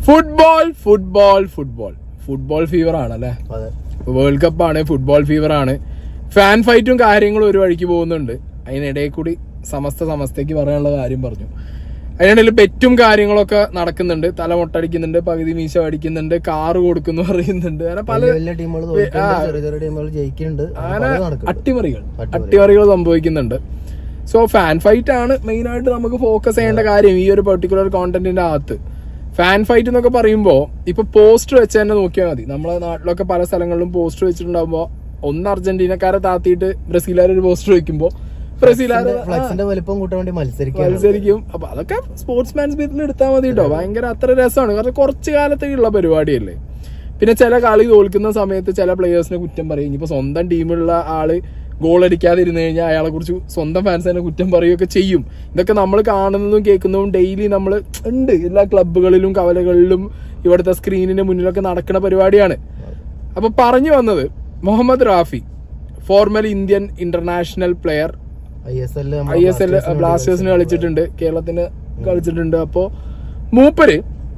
Football football football football fever ആണല്ലേ അതെ world cup ആണ് ഫുട്ബോൾ ഫീവർ ആണ് ഫാൻ ഫൈറ്റും കാര്യങ്ങളും ഒരു വഴിക്ക് പോകുന്നുണ്ട് അതിനിടയിൽ കൂടി സമസ്ത സമസ്തയ്ക്ക് പറയാനുള്ള കാര്യം പറഞ്ഞു അതിനിടയിൽ ബെറ്റും കാര്യങ്ങളൊക്കെ നടക്കുന്നുണ്ട് തല മൊട്ടടിക്കുന്നുണ്ട് പകുതി മീശ അടിക്കുന്നുണ്ട് കാറ് കൊടുക്കുന്നു പറയുന്നുണ്ട് അങ്ങനെ പല വലിയ വലിയ ടീമുകൾ തോൽക്കുന്നുണ്ട് ചെറിയ ചെറിയ ടീമുകൾ ജയിക്കുന്നുണ്ട് അങ്ങനെ പലതും നടക്കുന്നുണ്ട് അട്ടിമറികൾ അട്ടിമറികൾ സംഭവിക്കുന്നുണ്ട് സോ ഫാൻ ഫൈറ്റ് ആണ് മെയിൻ ആയിട്ട് നമുക്ക് ഫോക്കസ് ചെയ്യേണ്ട കാര്യം ഈ ഒരു പെർട്ടിക്കുലർ കോണ്ടന്റിന്റെ അകത്ത് ഫാൻ ഫൈറ്റ് എന്നൊക്കെ പറയുമ്പോൾ ഇപ്പൊ പോസ്റ്റർ വെച്ച് തന്നെ നോക്കിയാൽ മതി നമ്മളെ നാട്ടിലൊക്കെ പല സ്ഥലങ്ങളിലും പോസ്റ്റർ വെച്ചിട്ടുണ്ടാകുമ്പോൾ ഒന്ന് അർജന്റീനക്കാരെ താത്തിയിട്ട് ബ്രസീലുകാർ ഒരു പോസ്റ്റർ വെക്കുമ്പോൾ ബ്രസീലുകാർ ഫ്ലക്സിന്റെ വലിപ്പം കൂട്ടാൻ വേണ്ടി മത്സരിക്കുകയാണ് മത്സരിക്കും അപ്പൊ അതൊക്കെ സ്പോർട്സ് മാൻ സ്പിരിറ്റിൽ എടുത്താൽ മതി കേട്ടോ ഭയങ്കര അത്ര രസമാണ് കാരണം കുറച്ച് കാലത്തേക്കുള്ള പരിപാടിയല്ലേ പിന്നെ ചില കളി തോൽക്കുന്ന സമയത്ത് ചില പ്ലേയേഴ്സിനെ കുറ്റം പറയും ഇനിയിപ്പോ സ്വന്തം ടീമിലുള്ള ആള് ഗോൾ അടിക്കാതെ ഇരുന്ന് കഴിഞ്ഞാൽ അയാളെ കുറിച്ച് സ്വന്തം ഫാൻസിനെ കുറ്റം പറയുകയൊക്കെ ചെയ്യും ഇതൊക്കെ നമ്മൾ കാണുന്നതും കേൾക്കുന്നതും ഡെയിലി നമ്മൾ ഉണ്ട് എല്ലാ ക്ലബ്ബുകളിലും കവലകളിലും ഇവിടുത്തെ സ്ക്രീനിന്റെ മുന്നിലൊക്കെ നടക്കുന്ന പരിപാടിയാണ് അപ്പൊ പറഞ്ഞു വന്നത് Muhammad Rafi former Indian international player I S L I S L ബ്ലാസ്റ്റേഴ്സിന് കളിച്ചിട്ടുണ്ട് കേരളത്തിന് കളിച്ചിട്ടുണ്ട് അപ്പോ മൂപ്പര്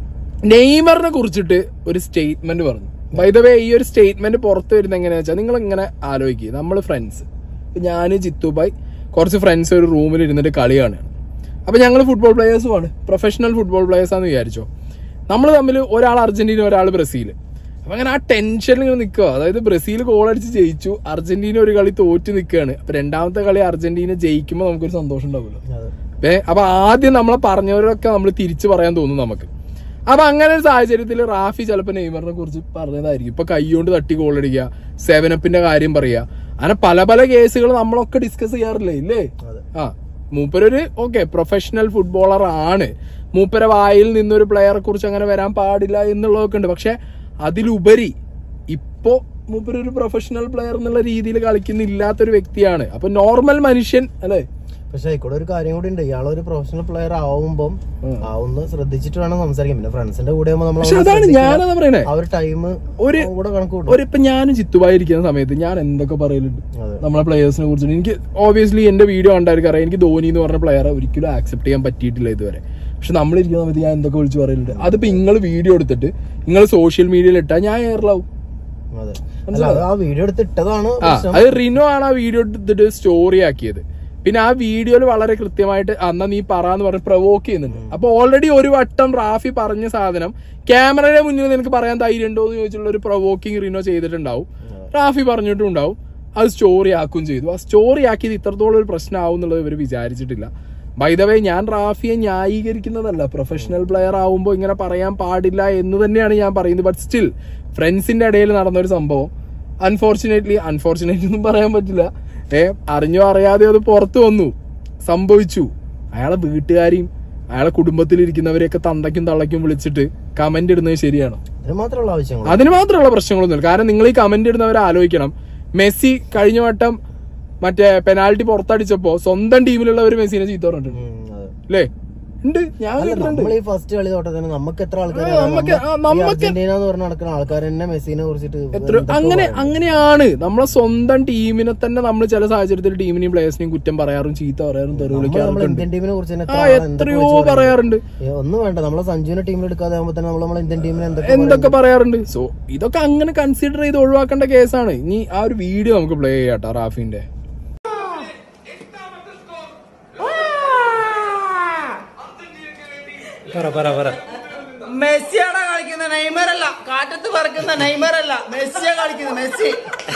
നെയ്മറിനെ കുറിച്ചിട്ട് ഒരു സ്റ്റേറ്റ്മെന്റ് പറഞ്ഞു വൈദവേ ഈ ഒരു സ്റ്റേറ്റ്മെന്റ് പുറത്തു വരുന്നത് എങ്ങനെയാ വെച്ചാൽ നിങ്ങൾ ഇങ്ങനെ ആലോചിക്കുക നമ്മൾ ഫ്രണ്ട്സ് ഞാൻ ജിത്തുബായ് കുറച്ച് ഫ്രണ്ട്സ് ഒരു റൂമിൽ ഇരുന്നിട്ട് കളി കാണുകയാണ് അപ്പൊ ഞങ്ങൾ ഫുട്ബോൾ പ്ലേയേഴ്സുമാണ് പ്രൊഫഷണൽ ഫുട്ബോൾ പ്ലേയേഴ്സ് ആണെന്ന് വിചാരിച്ചോ നമ്മൾ തമ്മിൽ ഒരാൾ അർജന്റീന ഒരാൾ ബ്രസീൽ അപ്പൊ അങ്ങനെ ആ ടെൻഷനിൽ ഇങ്ങനെ നിൽക്കുക അതായത് ബ്രസീൽ ഗോൾ അടിച്ച് ജയിച്ചു അർജന്റീന ഒരു കളി തോറ്റ് നിൽക്കുകയാണ് അപ്പൊ രണ്ടാമത്തെ കളി അർജന്റീന ജയിക്കുമ്പോൾ നമുക്കൊരു സന്തോഷം ഉണ്ടാവുമല്ലോ ഏ അപ്പൊ ആദ്യം നമ്മളെ പറഞ്ഞവരൊക്കെ നമ്മൾ തിരിച്ചു പറയാൻ തോന്നും നമുക്ക് അപ്പൊ അങ്ങനെ ഒരു സാഹചര്യത്തിൽ റാഫി ചിലപ്പോ നെയ്മറിനെ കുറിച്ച് പറഞ്ഞതായിരിക്കും ഇപ്പൊ കൈകൊണ്ട് തട്ടി ഗോൾ അടിക്കുക സെവനപ്പിന്റെ കാര്യം പറയുക അങ്ങനെ പല പല കേസുകൾ നമ്മളൊക്കെ ഡിസ്കസ് ചെയ്യാറില്ലേ ഇല്ലേ അതെ. ആ മൂപ്പരൊരു ഓക്കെ പ്രൊഫഷണൽ ഫുട്ബോളർ ആണ് മൂപ്പര വായിൽ നിന്നൊരു പ്ലെയറെ കുറിച്ച് അങ്ങനെ വരാൻ പാടില്ല എന്നുള്ളതൊക്കെ ഉണ്ട് പക്ഷെ അതിലുപരി ഇപ്പോ മൂപ്പരൊരു പ്രൊഫഷണൽ പ്ലെയർ എന്നുള്ള രീതിയിൽ കളിക്കുന്നില്ലാത്തൊരു വ്യക്തിയാണ് അപ്പൊ നോർമൽ മനുഷ്യൻ അല്ലെ പക്ഷെ ആയിക്കോട്ടെ ഒരു കാര്യം കൂടി ഉണ്ട് ഇയാൾ ഒരു പ്രൊഫഷണൽ പ്ലെയർ ആവുമ്പം ആവുന്ന ശ്രദ്ധിച്ചിട്ട് വേണം സംസാരിക്കാൻ പിന്നെ ഫ്രണ്ട്സിന്റെ കൂടെ ആവുമ്പോ നമ്മൾ പക്ഷെ അതാണ് ഞാനതാ പറയണേ ആ ഒരു ടൈം ഒരു കൂടെ കണക്ക് കൂട്ടും ഒരു ഇപ്പൊ ഞാനും ചിത്തുവായി ഇരിക്കുന്ന സമയത്ത് ഞാൻ എന്തൊക്കെ പറയലുണ്ട് അതെ. നമ്മളെ പ്ലേയേഴ്സിനെ കുറിച്ച് എനിക്ക് ഓബിയസ്ലി എന്റെ വീഡിയോ കണ്ടായിരിക്കും അറിയാം എനിക്ക് ധോനി എന്ന് പറഞ്ഞ പ്ലെയറെ ഒരിക്കലും ആക്സെപ്റ്റ് ചെയ്യാൻ പറ്റിയിട്ടില്ല ഇതുവരെ പക്ഷെ നമ്മൾ ഇരിക്കുന്ന സമയത്ത് ഞാൻ എന്തൊക്കെ വിളിച്ച് പറയലുണ്ട് അതിപ്പോ നിങ്ങൾ വീഡിയോ എടുത്തിട്ട് നിങ്ങൾ സോഷ്യൽ മീഡിയയിൽ ഇട്ടാൽ ഞാൻ എയർലാവും അതെ അല്ല അത് ആ വീഡിയോ എടുത്ത് ഇട്ടതാണ് ആ അത് റിനോ ആണ് ആ വീഡിയോ എടുത്തിട്ട് സ്റ്റോറി ആക്കിയത് പിന്നെ ആ വീഡിയോയിൽ വളരെ കൃത്യമായിട്ട് അന്ന നീ പറയാന്ന് പറഞ്ഞ് പ്രവോക്ക് ചെയ്യുന്നുണ്ട് അപ്പൊ ഓൾറെഡി ഒരു വട്ടം റാഫി പറഞ്ഞ സാധനം ക്യാമറയുടെ മുന്നിൽ നിനക്ക് പറയാൻ ധൈര്യം ഉണ്ടോ എന്ന് ചോദിച്ചുള്ള ഒരു പ്രവോക്കിംഗ് റിനോ ചെയ്തിട്ടുണ്ടാവും റാഫി പറഞ്ഞിട്ടും ഉണ്ടാവും അത് സ്റ്റോറി ആക്കുകയും ചെയ്തു ആ സ്റ്റോറി ആക്കിയത് ഇത്രത്തോളം ഒരു പ്രശ്നമാവും എന്നുള്ളത് ഇവർ വിചാരിച്ചിട്ടില്ല ബൈ ദ വേ ഞാൻ റാഫിയെ ന്യായീകരിക്കുന്നതല്ല പ്രൊഫഷണൽ പ്ലെയർ ആവുമ്പോൾ ഇങ്ങനെ പറയാൻ പാടില്ല എന്ന് തന്നെയാണ് ഞാൻ പറയുന്നത് ബട്ട് സ്റ്റിൽ ഫ്രണ്ട്സിന്റെ ഇടയിൽ നടന്ന ഒരു സംഭവം അൺഫോർച്ചുനേറ്റ്ലി അൺഫോർച്ചുനേറ്റ്ലി ഒന്നും പറയാൻ പറ്റില്ല ഏ അറിഞ്ഞോ അറിയാതെ അത് പുറത്തു വന്നു സംഭവിച്ചു അയാളെ വീട്ടുകാരെയും അയാളെ കുടുംബത്തിലിരിക്കുന്നവരെയൊക്കെ തന്തയ്ക്കും തള്ളയ്ക്കും വിളിച്ചിട്ട് കമന്റ് ഇടുന്നത് ശരിയാണോ അതിന് മാത്രമുള്ള ആവശ്യങ്ങൾ അതിന് മാത്രമുള്ള പ്രശ്നങ്ങളൊന്നുമില്ല കാരണം നിങ്ങൾ ഈ കമന്റ് ഇടുന്നവർ ആലോചിക്കണം മെസ്സി കഴിഞ്ഞ വട്ടം മറ്റേ പെനാൽറ്റി പുറത്തടിച്ചപ്പോ സ്വന്തം ടീമിലുള്ളവർ മെസ്സിനെ ചീത്ത പറഞ്ഞിട്ടുണ്ട് അല്ലേ ഉണ്ട് ഞാൻ കേട്ടിട്ടുണ്ട് നമ്മൾ ഈ ഫസ്റ്റ് കളി തൊട്ട് തന്നെ നമുക്ക് എത്ര ആൾക്കാർ ആ, നമുക്ക് ആ, നമുക്ക് അർജന്റീന എന്ന് പറഞ്ഞ നടക്കുന്ന ആൾക്കാർ തന്നെ മെസ്സിനെ കുറിച്ചിട്ട് എത്ര അങ്ങനെ അങ്ങനെയാണ് നമ്മളെ സ്വന്തം ടീമിനെ തന്നെ നമ്മൾ ചില സാഹചര്യത്തിൽ ടീമിനെയും പ്ലേയേഴ്സിനെയും കുറ്റം പറയാറും ചീത്ത പറയാറും തെറി നമ്മൾ വിളിക്കാറുണ്ട് ഇന്ത്യൻ ടീമിനെ കുറിച്ച് തന്നെ ആ എത്ര ആള് എന്തൊക്കെ എത്രയോ വിളിച്ച് പറയും. പറയാറുണ്ട് ഏ, ഒന്നും വേണ്ട നമ്മളെ സഞ്ജുവിനെ ടീമിൽ എടുക്കാതെ ആകുമ്പോ തന്നെ നമ്മൾ നമ്മളെ ഇന്ത്യൻ ടീമിനെ എന്തൊക്കെ എന്തൊക്കെ പറയാറുണ്ട് സോ ഇതൊക്കെ അങ്ങനെ കൺസിഡർ ചെയ്ത് ഒഴിവാക്കേണ്ട കേസാണ് ഇനി ആ ഒരു വീഡിയോ നമുക്ക് പ്ലേ ചെയ്യാട്ടോ റാഫിന്റെ പറ പറ പറ മെസ്സിയാണ് കളിക്കുന്ന നെയ്മർ അല്ല കാറ്റത്ത് പറക്കുന്ന നെയ്മർ അല്ല മെസ്സിയാ കളിക്കുന്നത് മെസ്സി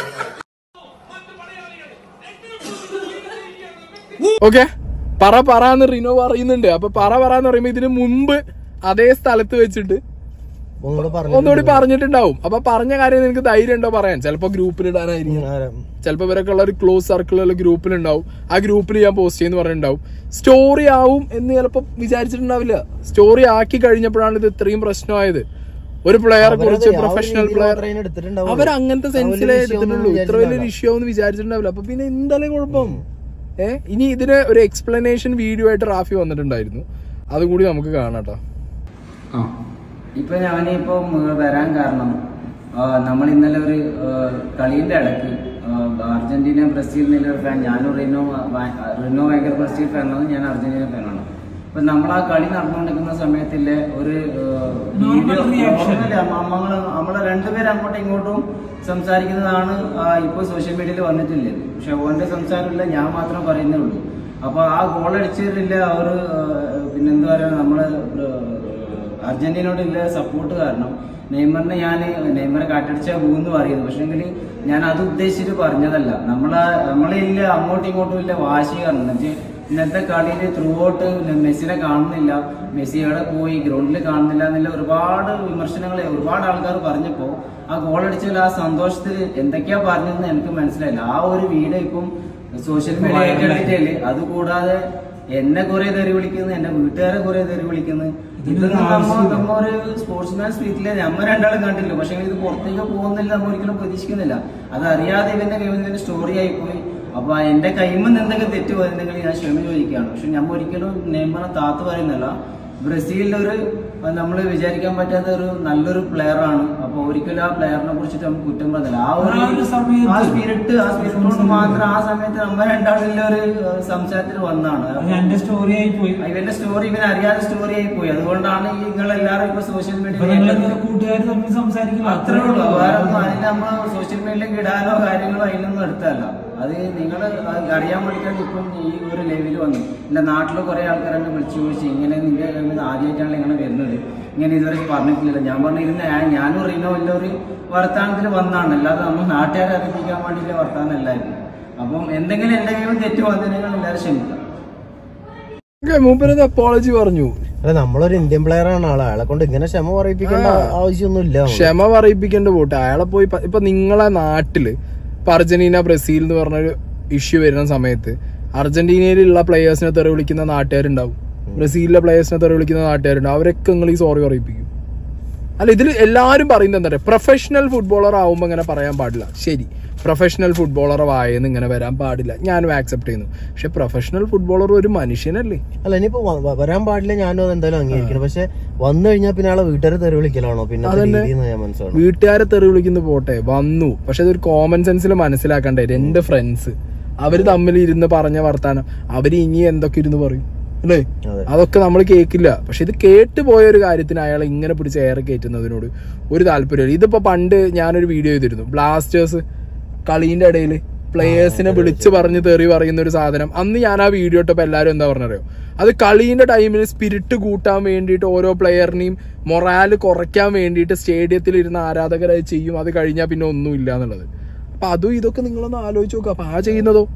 ഓക്കെ പറ പറ എന്ന് റിനോ പറയുന്നുണ്ട് അപ്പൊ പറ പറ എന്ന് പറയുമ്പോ ഇതിന് മുമ്പ് അതേ സ്ഥലത്ത് വെച്ചിട്ട് ഒന്നുകൂടെ പറഞ്ഞു ഒന്നുകൂടി പറഞ്ഞിട്ടുണ്ടാവും അപ്പൊ പറഞ്ഞ കാര്യം നിനക്ക് ധൈര്യം ഉണ്ടോ പറയാൻ ചിലപ്പോ ഗ്രൂപ്പിലിടാനായിരിക്കും ചിലപ്പോ ഇവരൊക്കെ ഉള്ള ഒരു ക്ലോസ് സർക്കിളുള്ള ഗ്രൂപ്പിലുണ്ടാവും ആ ഗ്രൂപ്പിൽ ഞാൻ പോസ്റ്റ് ചെയ്യുന്ന പറഞ്ഞിട്ടുണ്ടാവും സ്റ്റോറി ആവും എന്ന് ചിലപ്പോ വിചാരിച്ചിട്ടുണ്ടാവില്ല സ്റ്റോറി ആക്കി കഴിഞ്ഞപ്പോഴാണ് ഇത് ഇത്രയും പ്രശ്നമായത് ഒരു പ്ലെയറെ കുറിച്ച് പ്രൊഫഷണൽ പ്ലെയർ അവർ അങ്ങനത്തെ സെൻസിലേ എടുത്തിട്ടുള്ളൂ ഇത്ര വലിയൊരു ഇഷ്യൂ ആവുമെന്ന് വിചാരിച്ചിട്ടുണ്ടാവില്ല അപ്പൊ പിന്നെ എന്തായാലും കുഴപ്പം ഏ ഇനി ഇതിന് ഒരു എക്സ്പ്ലനേഷൻ വീഡിയോ ആയിട്ട് റാഫി വന്നിട്ടുണ്ടായിരുന്നു അതും കൂടി നമുക്ക് കാണാം കേട്ടോ ആ ഇപ്പൊ ഞാനിപ്പോ വരാൻ കാരണം ആ, നമ്മൾ ഇന്നലെ ഒരു ആ, കളീന്റെ ഇടയ്ക്ക് ആ, അർജന്റീന ബ്രസീൽ എന്നുള്ള ഫാൻ ഞാനും റിനോ ഭ- റിനോ ഭയങ്കര ബ്രസീൽ ഫാനാണ് ഞാൻ അർജന്റീന ഫാനാണ് ഇപ്പൊ നമ്മൾ ആ കളി നടന്നുകൊണ്ടിരിക്കുന്ന സമയത്തില്ലേ ഒരു വീഡിയോ നമ്മള് നമ്മളെ രണ്ടുപേരും അങ്ങോട്ടും ഇങ്ങോട്ടും സംസാരിക്കുന്നതാണ് ആ, ഇപ്പൊ സോഷ്യൽ മീഡിയയിൽ വന്നിട്ടില്ലേ പക്ഷെ ഓന്റെ സംസാരമില്ല ഞാൻ മാത്രം പറയുന്നേ ഉള്ളൂ അപ്പൊ ആ ഗോൾ അടിച്ചതിലില്ല അവര് പിന്നെന്താ പറയാ നമ്മള് അർജന്റീനയോടുള്ള സപ്പോർട്ട് കാരണം നെയ്മറിനെ ഞാൻ നെയ്മറെ കാറ്റടിച്ചാൽ പോകുന്നു പറയുന്നു പക്ഷെങ്കിൽ ഞാൻ അത് ഉദ്ദേശിച്ചിട്ട് പറഞ്ഞതല്ല നമ്മളെ നമ്മളില്ല അങ്ങോട്ടും ഇങ്ങോട്ടും ഇല്ല വാശി കാരണം എന്നുവെച്ചാൽ ഇന്നത്തെ കളിയിൽ ത്രൂ ഔട്ട് മെസ്സിനെ കാണുന്നില്ല മെസ്സി എവിടെ പോയി ഗ്രൗണ്ടിൽ കാണുന്നില്ല എന്നുള്ള ഒരുപാട് വിമർശനങ്ങൾ ഒരുപാട് ആൾക്കാർ പറഞ്ഞപ്പോൾ ആ ഗോൾ അടിച്ചതിൽ ആ സന്തോഷത്തിൽ എന്തൊക്കെയാ പറഞ്ഞതെന്ന് എനിക്ക് മനസ്സിലായില്ല ആ ഒരു വീഡിയോ ഇപ്പം സോഷ്യൽ മീഡിയ ഏറ്റെടുത്തിട്ടില്ല അതുകൂടാതെ എന്നെ കുറെ തെറി വിളിക്കുന്നു എന്റെ വീട്ടുകാരെ കുറെ തെറി വിളിക്കുന്നു ഇതൊന്നും നമ്മ നമ്മ ഒരു സ്പോർട്സ്മാൻ സ്പിരിറ്റിലെ നമ്മ രണ്ടാളും കണ്ടില്ല പക്ഷെ ഇത് പുറത്തേക്ക് പോകുന്നില്ല നമ്മൾ ഒരിക്കലും പ്രതീക്ഷിക്കുന്നില്ല അത് അറിയാതെ ഇവന്റെ കൈവന്നതിന്റെ സ്റ്റോറി ആയി പോയി അപ്പൊ എന്റെ കൈമെന്ന് എന്തൊക്കെ തെറ്റ് പോയിട്ടുണ്ടെങ്കിൽ ഞാൻ ക്ഷമ ചോദിക്കുകയാണ് പക്ഷെ ഞാൻ ഒരിക്കലും നെയ്മറെ താത്ത് പറയുന്നില്ല ബ്രസീലിലെ ഒരു നമ്മൾ വിചാരിക്കാൻ പറ്റാത്ത ഒരു നല്ലൊരു പ്ലെയർ ആണ് അപ്പൊ ഒരിക്കലും ആ പ്ലെയറിനെ കുറിച്ചിട്ട് നമുക്ക് കുറ്റം പറഞ്ഞില്ല ആ ഒരു ആ ഒരു സമയത്ത് ആ സ്പിരിറ്റ് ആ സ്പിരിറ്റ് കൊണ്ട് മാത്രം ആ സമയത്ത് നമ്മ രണ്ടാളിലെ ഒരു ഏഹ്, സംസാരത്തിൽ വന്നാണ് അത് എന്റെ സ്റ്റോറി ആയി പോയി ഇവന്റെ സ്റ്റോറി ഇവൻ അറിയാതെ സ്റ്റോറി ആയി പോയി അതുകൊണ്ടാണ് ഈ നിങ്ങൾ എല്ലാവരും ഇപ്പൊ സോഷ്യൽ ഇപ്പൊ നിങ്ങൾ മീഡിയ കൂട്ടുകാർ തമ്മിൽ സംസാരിക്കില്ല അത്രേ ഉള്ളൂ വേറെ ഒന്നും അതിന് നമ്മൾ സോഷ്യൽ മീഡിയയിലേക്ക് ഇടാനോ കാര്യങ്ങളോ അതിനൊന്നും എടുത്തല്ല അത് നിങ്ങൾ അറിയാൻ വേണ്ടിയിട്ടാണ് ഇപ്പം ഈ ഒരു ലെവലിൽ വന്നു എന്റെ നാട്ടിൽ കുറെ ആൾക്കാരെന്നെ വിളിച്ചു ചോദിച്ചു ഇങ്ങനെ നിന്റെ കയ്യിൽ നിന്ന് ആദ്യമായിട്ടാണ് ഇങ്ങനെ വരുന്നത് ഇങ്ങനെ ഇതുവരെ പറഞ്ഞിട്ടില്ല ഞാൻ പറഞ്ഞു ഇരുന്ന ഞാനും റീനോ ഇല്ല ഒരു വർത്താനത്തിൽ വന്നാണ് അല്ലാതെ നമ്മൾ നാട്ടുകാരെ അറിയിപ്പിക്കാൻ വേണ്ടിയിട്ടുള്ള വർത്താനം അല്ലായിരുന്നു അപ്പം എന്തെങ്കിലും എന്റെ കയ്യിൽ തെറ്റ് വന്നിട്ടുണ്ടെങ്കിൽ എല്ലാവരും ക്ഷമിക്കാം മൂപ്പരത് അപ്പോളജി പറഞ്ഞു അല്ല നമ്മളൊരു ഇന്ത്യൻ പ്ലെയർ ആണ് ആളെ അയാളെ കൊണ്ട് ഇങ്ങനെ ക്ഷമ പറയിപ്പിക്കേണ്ട ആവശ്യമൊന്നുമില്ല നമുക്ക്. ക്ഷമ പറയിപ്പിക്കേണ്ട പോട്ടെ അയാളെ പോയി പ- ഇപ്പൊ നിങ്ങളെ നാട്ടില് ഇപ്പൊ അർജന്റീന ബ്രസീൽ എന്ന് പറഞ്ഞൊരു ഇഷ്യൂ വരുന്ന സമയത്ത് അർജന്റീനയിലുള്ള പ്ലേയേഴ്സിനെ തെറി വിളിക്കുന്ന നാട്ടുകാരുണ്ടാവും ബ്രസീലിലെ പ്ലേയേഴ്സിനെ തെറി വിളിക്കുന്ന നാട്ടുകാരുണ്ടാവും അവരൊക്കെ നിങ്ങൾ ഈ സോറി പറയിപ്പിക്കും അല്ല ഇതിൽ എല്ലാവരും പറയുന്നത് എന്താ പറയുക പ്രൊഫഷണൽ ഫുട്ബോളർ ആവുമ്പോൾ ഇങ്ങനെ പറയാൻ പാടില്ല ശരി പ്രൊഫഷണൽ ഫുട്ബോളർ വായെന്ന് ഇങ്ങനെ വരാൻ പാടില്ല ഞാനും ആക്സെപ്റ്റ് ചെയ്യുന്നു പക്ഷെ പ്രൊഫഷണൽ ഫുട്ബോളർ ഒരു മനുഷ്യനല്ലേ അല്ല ഇനിയിപ്പോ വ- വ- വരാൻ പാടില്ല ഞാനും അത് എന്തായാലും അംഗീകരിക്കണം പക്ഷെ വന്നു കഴിഞ്ഞാൽ പിന്നെ ആളെ വീട്ടുകാരെ തെറി വിളിക്കലാണോ പിന്നെ രീതിന്ന് ഞാൻ മനസ്സിലാവും വീട്ടുകാരെ തെറി വിളിക്കുന്ന പോട്ടെ വന്നു പക്ഷെ അതൊരു കോമൺ സെൻസിൽ മനസ്സിലാക്കണ്ടേ രണ്ട് ഫ്രണ്ട്സ് അവര് തമ്മിൽ ഇരുന്ന് പറഞ്ഞ വർത്താനം അവര് ഇനി എന്തൊക്കെ ഇരുന്ന് പറയും അല്ലേ അതെ. അതൊക്കെ നമ്മൾ കേൾക്കില്ല പക്ഷെ ഇത് കേട്ട് പോയ ഒരു കാര്യത്തിന് അയാൾ ഇങ്ങനെ പിടിച്ച് ഏറെ കയറ്റുന്നതിനോട് ഒരു താല്പര്യമില്ല ഇതിപ്പോ പണ്ട് ഞാനൊരു വീഡിയോ ചെയ്തിരുന്നു ബ്ലാസ്റ്റേഴ്സ് കളീന്റെ ഇടയിൽ പ്ലേയേഴ്സിനെ വിളിച്ച് പറഞ്ഞ് തെറി പറയുന്ന ഒരു സാധനം അന്ന് ഞാൻ ആ വീഡിയോ ഇട്ടപ്പോ എല്ലാവരും എന്താ പറഞ്ഞറിയോ അത് കളീന്റെ ടൈമിൽ സ്പിരിറ്റ് കൂട്ടാൻ വേണ്ടിയിട്ട് ഓരോ പ്ലെയറിനെയും മൊറാല് കുറയ്ക്കാൻ വേണ്ടിയിട്ട് സ്റ്റേഡിയത്തിൽ ഇരുന്ന ആരാധകരായി ചെയ്യും അത് കഴിഞ്ഞാൽ പിന്നെ ഒന്നുമില്ല എന്നുള്ളത് അപ്പൊ അതും ഇതൊക്കെ നിങ്ങളൊന്ന് ആലോചിച്ച് നോക്കുക അപ്പൊ ആ ചെയ്യുന്നതോ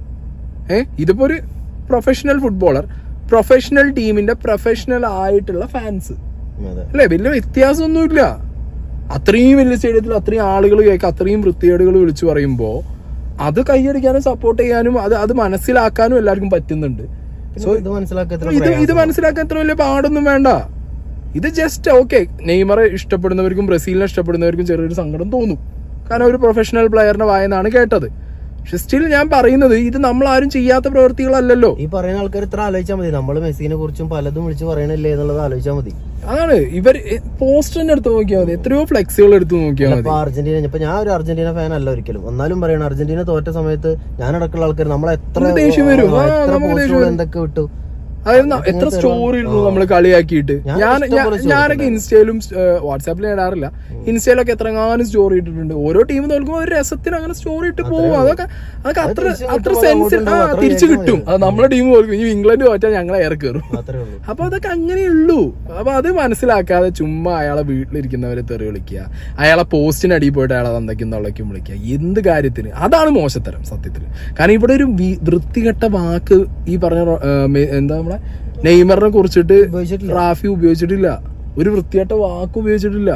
ഏ ഇതിപ്പോ ഒരു പ്രൊഫഷണൽ ഫുട്ബോളർ പ്രൊഫഷണൽ ടീമിന്റെ പ്രൊഫഷണൽ ആയിട്ടുള്ള ഫാൻസ് അതെ അല്ലേ വലിയ വ്യത്യാസമൊന്നുമില്ല അത്രയും വലിയ സ്റ്റേഡിയത്തിൽ അത്രയും ആളുകൾ കേൾക്കുക അത്രയും വൃത്തികേടുകൾ വിളിച്ചു പറയുമ്പോൾ അത് കൈയടിക്കാനും സപ്പോർട്ട് ചെയ്യാനും അത് അത് മനസ്സിലാക്കാനും എല്ലാവർക്കും പറ്റുന്നുണ്ട് സോ ഇത് മനസ്സിലാക്കത്ര ഇത് ഇത് മനസ്സിലാക്കാൻ അത്ര വലിയ പാടൊന്നും വേണ്ട ഇത് ജസ്റ്റ് ഓക്കെ നെയ്മറെ ഇഷ്ടപ്പെടുന്നവർക്കും ബ്രസീലിനെ ഇഷ്ടപ്പെടുന്നവർക്കും ചെറിയൊരു സങ്കടം തോന്നും കാരണം ഒരു പ്രൊഫഷണൽ പ്ലെയറിന്റെ വായെന്നാണ് കേട്ടത് പക്ഷെ സ്റ്റിൽ ഞാൻ പറയുന്നത് ഇത് നമ്മൾ ആരും ചെയ്യാത്ത പ്രവൃത്തികളല്ലല്ലോ ഈ പറയുന്ന ആൾക്കാർ ഇത്ര ആലോചിച്ചാൽ മതി നമ്മൾ മെസ്സിനെ കുറിച്ചും പലതും വിളിച്ച് പറയണില്ലേ എന്നുള്ളത് ആലോചിച്ചാൽ മതി അതാണ് ഇവർ പോസ്റ്ററിന്റെ അടുത്ത് നോക്കിയാൽ മതി എത്രയോ ഫ്ലെക്സുകൾ എടുത്ത് നോക്കിയാൽ മതി ഇപ്പൊ അർജന്റീന ഇപ്പൊ ഞാൻ ഒരു അർജന്റീന ഫാൻ അല്ല ഒരിക്കലും എന്നാലും പറയണം അർജന്റീന തോറ്റ സമയത്ത് ഞാനടക്കമുള്ള ആൾക്കാർ നമ്മളെ എത്ര നമുക്ക് ദേഷ്യം വരും. ആ, ആ, എത്ര നമുക്ക് ദേഷ്യം പോസ്റ്റുകൾ വരും. എന്തൊക്കെ വിട്ടു അതായത് ന- എത്ര സ്റ്റോറി ഇരുന്നു നമ്മൾ കളിയാക്കിയിട്ട് ഞാൻ ഞാൻ ഇഷ്ടംപോലെ ഞാൻ- story ഞാനൊക്കെ ഇട്ടിട്ടുണ്ട്. ഇൻസ്റ്റയിലും വാട്സാപ്പിൽ ഇടാറില്ല ഇൻസ്റ്റയിലൊക്കെ എത്രങ്ങാനും സ്റ്റോറി ഇട്ടിട്ടുണ്ട് ഓരോ ടീം തോൽക്കുമ്പോൾ ഒരു രസത്തിന് അങ്ങനെ സ്റ്റോറി ഇട്ട് പോകും അതൊക്കെ അതൊക്കെ അത് അത്ര തിരിച്ച് അത്ര കിട്ടുമ്പോൾ സെൻസ് അങ്ങോട്ടും ആ അത്ര തിരിച്ചു കേൾക്കാൻ കിട്ടും അത് നമ്മളെ ടീം തോൽക്കും ഇനി ഇംഗ്ലണ്ട് തോറ്റാൽ ഞങ്ങളെ ഏറെ കയറും മാത്രമേ ഉള്ളൂ അപ്പൊ അതൊക്കെ അങ്ങനെയുള്ളൂ അപ്പൊ അത് മനസ്സിലാക്കാതെ ചുമ്മാ അയാളെ വീട്ടിലിരിക്കുന്നവരെ തെറി വിളിക്കുക അയാളെ പോസ്റ്റിനടിയിൽ പോയിട്ട് അയാളെ തന്തയ്ക്കും തള്ളയ്ക്കും വിളിക്കുക എന്ത് കാര്യത്തിന് അതാണ് മോശത്തരം സത്യത്തിൽ കാരണം ഇവിടെ ഒരു വി- വൃത്തികെട്ട വാക്ക് ഈ പറഞ്ഞ റോ- ഏ, മെ- എന്താ നമ്മളെ നെയ്മറിനെ കുറിച്ചിട്ട് ഉപയോഗിച്ചിട്ടില്ല. റാഫി ഉപയോഗിച്ചിട്ടില്ല ഒരു വൃത്തികെട്ട വാക്ക് ഉപയോഗിച്ചിട്ടില്ല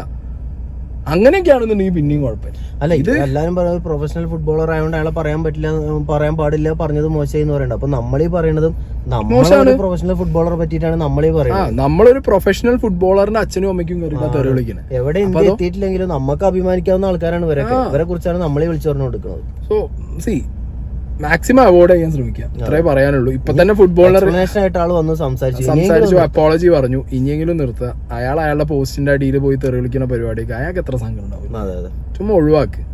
അങ്ങനെയൊക്കെയാണെന്നുണ്ടെങ്കിൽ പിന്നെയും കുഴപ്പമില്ല അല്ല ഇത് എല്ലാരും പറയുന്നത് പ്രൊഫഷണൽ ഫുട്ബോളർ ആയതുകൊണ്ട് അയാളെ പറയാൻ പറ്റില്ല ഉം, പറയാൻ പാടില്ല പറഞ്ഞത് മോശമായി എന്ന് പറയുന്നത് അപ്പൊ നമ്മളീ പറയണതും നമ്മളൊരു പ്രൊഫഷണൽ ഫുട്ബോളറെ പറ്റിയിട്ടാണ് നമ്മളീ ആ പറയുന്നത് നമ്മളൊരു പ്രൊഫഷണൽ ഫുട്ബോളറിന്റെ അച്ഛനും അമ്മയ്ക്കും കയറിയില്ല തെറി വിളിക്കണേ എവിടെ ഇന്ത്യ എത്തിയിട്ടില്ലെങ്കിലും നമുക്ക് അഭിമാനിക്കാവുന്ന ആൾക്കാരാണ് ഇവരൊക്കെ ഇവരെ കുറിച്ചാണ് നമ്മളെ വിളിച്ചു പറഞ്ഞു കൊടുക്കുന്നത് സോ സി മാക്സിമം അവോയ്ഡ് ചെയ്യാൻ ശ്രമിക്കാം അത്രേ പറയാനുള്ളൂ ഇപ്പൊ തന്നെ ഫുട്ബോളർ എക്സ്പ്ലനേഷൻ ആയിട്ട് ആള് വന്ന് സംസാരിച്ചു സംസാരിച്ചു അപ്പോളജി പറഞ്ഞു ഇനിയെങ്കിലും നിർത്തുക അയാൾ അയാളുടെ പോസ്റ്റിന്റെ അടിയിൽ പോയി തെറി വിളിക്കുന്ന പരിപാടിക്ക് അയാൾക്ക് എത്ര സങ്കടം ഉണ്ടാവും അതെ അതെ ചുമ്മാ ഒഴിവാക്ക്